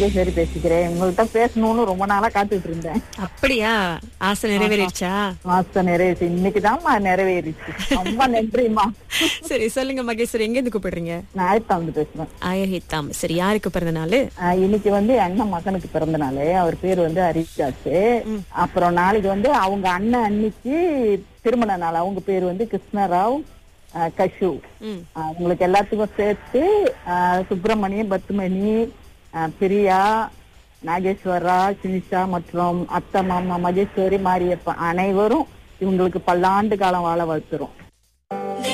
சரி பேசிக்கிறேன் உங்கள்கிட்ட பேசணும்னு ரொம்ப நாளா காத்துட்டு இருந்தேன் அப்படியா ஆசை நிறைவேறிடுச்சா மாசம் நிறைவேறிச்சு இன்னைக்குதான்மா நிறைவேறிச்சு ரொம்ப நன்றிம்மா சரி சொல்லுங்க மகேஸ்வரி எங்க இருந்து கூப்பிடுறீங்க நான் ஆயத்தா வந்து பேசுறேன் ஆயஹித்தாம் சரி யாருக்கு பிறந்த நாள் ஆஹ் இன்னைக்கு வந்து அண்ணன் மகனுக்கு பிறந்த நாள் அவர் பேர் வந்து ஹரிதாஸ் அப்புறம் நாளைக்கு வந்து அவங்க அண்ணன் அன்னைக்கு திருமண நாள் அவங்க பேர் வந்து கிருஷ்ணராவ் ஆஹ் கஷு ம் ஆஹ் உங்களுக்கு எல்லாத்துக்கும் சேர்த்து ஆஹ் சுப்பிரமணியம் பத்துமணி ஆஹ் பிரியா நாகேஸ்வரா சினிஷா மற்றும் அத்தை மாமா மகேஸ்வரி மாரியப்பன் அனைவரும் இவங்களுக்கு பல்லாண்டு காலம் வாழ வாழ்த்துறோம்